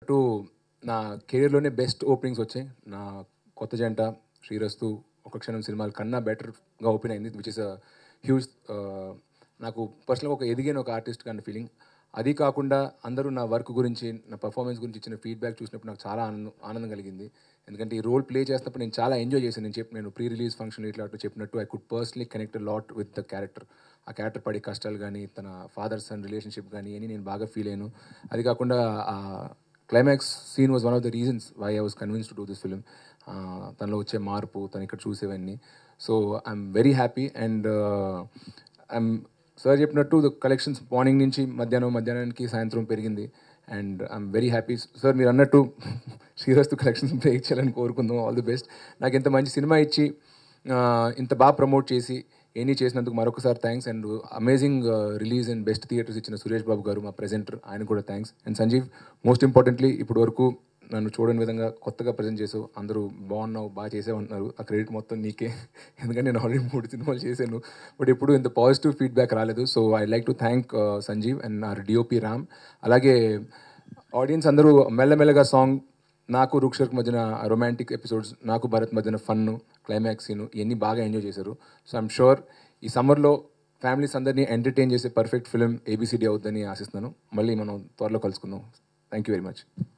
to నా కెరీర్లోనే best openings వచ్చాయి నా కొత్త జంట శ్రీరస్తు ఒక క్షణం సినిమాల కన్నా బెటర్గా ఓపెన్ అయింది విచ్ ఇస్ అ హ్యూజ్ నాకు పర్సనల్గా ఒక ఎదిగిన ఒక ఆర్టిస్ట్ kind ఫీలింగ్ అది కాకుండా అందరూ నా వర్క్ గురించి నా పర్ఫార్మెన్స్ గురించి ఇచ్చిన ఫీడ్బ్యాక్ చూసినప్పుడు నాకు చాలా ఆనందం ఆనందం కలిగింది ఎందుకంటే ఈ రోల్ ప్లే చేసినప్పుడు నేను చాలా ఎంజాయ్ చేశాను నేను చెప్పి నేను ప్రీ రిలీజ్ ఫంక్షన్ ఇట్లా అట్లా చెప్పినట్టు I could personally connect lot with the character ఆ క్యారెక్టర్ పడే కష్టాలు కానీ తన ఫాదర్ సన్ రిలేషన్షిప్ కానీ అని నేను బాగా ఫీల్ అయ్యాను అది కాకుండా ఆ climax scene was one of the reasons why I was convince to do this film తనలో వచ్చే మార్పు తను ఇక్కడ చూసేవన్నీ so I'm very happy and I'm sir చెప్పినట్టు కలెక్షన్స్ మార్నింగ్ నుంచి మధ్యాహ్నం మధ్యాహ్నానికి సాయంత్రం పెరిగింది and I'm very happy sir మీరు అన్నట్టు శ్రీరస్తు కలెక్షన్స్ బ్రేక్ చేయాలని కోరుకుందాం ఆల్ ది బెస్ట్ నాకు ఇంత మంచి సినిమా ఇచ్చి ఆ, ఇంత బాగా ప్రమోట్ చేసి ఎనీ చేసినందుకు మరొకసారి thanks and amazing release and best theatres ఇచ్చిన సురేష్ బాబు గారు మా ప్రెజెంటర్ ఆయన కూడా thanks and Sanjeev most importantly ఇప్పటి వరకు నన్ను చూడని విధంగా కొత్తగా ప్రజెంట్ చేసావు అందరూ బాగున్నావు బాగా చేసావు అంటున్నారు ఆ క్రెడిట్ మొత్తం నీకే ఎందుకంటే నేను ఆల్రెడీ మూడు సినిమాలు చేశాను బట్ ఎప్పుడు ఇంత పాజిటివ్ ఫీడ్బ్యాక్ రాలేదు so I like to thank Sanjeev and our DOP Ram అలాగే ఆడియన్స్ అందరూ మెల్లమెల్లగా సాంగ్ నాకు రుక్షర్క్ మధ్యన రొమాంటిక్ ఎపిసోడ్స్ నాకు భరత్ మధ్యన ఫన్ క్లైమాక్స్ సీన్ ఇవన్నీ బాగా ఎంజాయ్ చేశారు సో ఐఎమ్ షూర్ ఈ సమ్మర్లో ఫ్యామిలీస్ అందరినీ ఎంటర్టైన్ చేసే పర్ఫెక్ట్ ఫిలిం ఏబిసిడి అవుతుందని ఆశిస్తున్నాను మళ్ళీ మనం త్వరలో కలుసుకుందాం థ్యాంక్ యూ వెరీ మచ్